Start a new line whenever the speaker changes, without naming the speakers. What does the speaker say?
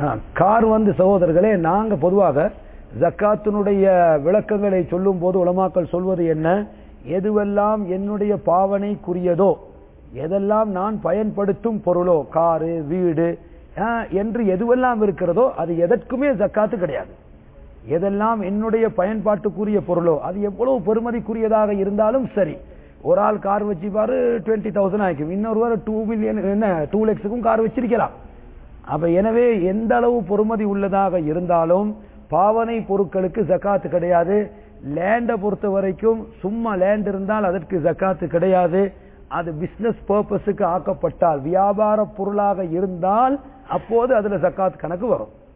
ஆ, car வந்து சகோதரர்களே நாங்க பொதுவாக ஜக்காத்தினுடைய விளக்கங்களை சொல்லும் போது உலமாக்கள் சொல்வது என்ன எதுவெல்லாம் என்னுடைய பாவனைக்குரியதோ எதெல்லாம் நான் பயன்படுத்தும் பொருளோ காரு வீடு ஆ, என்று எதுவெல்லாம் இருக்கிறதோ அது எதற்குமே ஜக்காத்து கிடையாது எதெல்லாம் என்னுடைய பயன்பாட்டுக்குரிய பொருளோ அது எவ்வளவு பெருமதிக்குரியதாக இருந்தாலும் சரி ஒரு ஆள் கார் வச்சுப்பாரு டுவெண்ட்டி தௌசண்ட் ஆயிக்கும் இன்னொருவர் டூ மில்லியன் என்ன டூ லேக்ஸுக்கும் கார் வச்சிருக்கலாம் அப்ப எனவே எந்த அளவு பொறுமதி உள்ளதாக இருந்தாலும் பாவனை பொருட்களுக்கு ஜக்காத்து கிடையாது லேண்டை பொறுத்த வரைக்கும் சும்மா லேண்ட் இருந்தால் அதற்கு ஜக்காத்து கிடையாது அது பிசினஸ் பர்பஸுக்கு ஆக்கப்பட்டால் வியாபார பொருளாக இருந்தால் அப்போது அதுல ஜக்காத் கணக்கு வரும்